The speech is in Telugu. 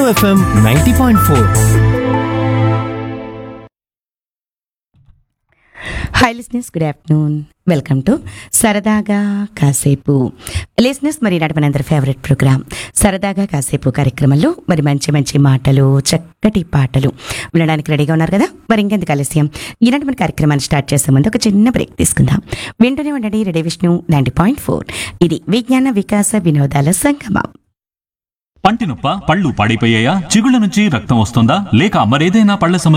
FM ninety point four hi listeners good afternoon welcome to సరదాగా కాసేపు లిస్నెస్ మరి నాటి మనందరి ఫేవరెట్ ప్రోగ్రామ్ సరదాగా కాసేపు కార్యక్రమంలో మరి మంచి మంచి మాటలు చక్కటి పాటలు వినడానికి రెడీగా ఉన్నారు కదా మరి ఇంకెందుకు ఆలస్యం ఈనాటి మన కార్యక్రమాన్ని స్టార్ట్ చేసే ముందు ఒక చిన్న బ్రేక్ తీసుకుందాం వింటూనే ఉండండి ready Vishnu ninety point four ఇది విజ్ఞాన వికాస వినోదాల సంగమం పంటి నొప్ప పళ్ళు పాడైపోయాయా చిగుళ్ళ నుంచి రక్తం వస్తుందా లేక మరేదైనా పళ్ళ సమస్య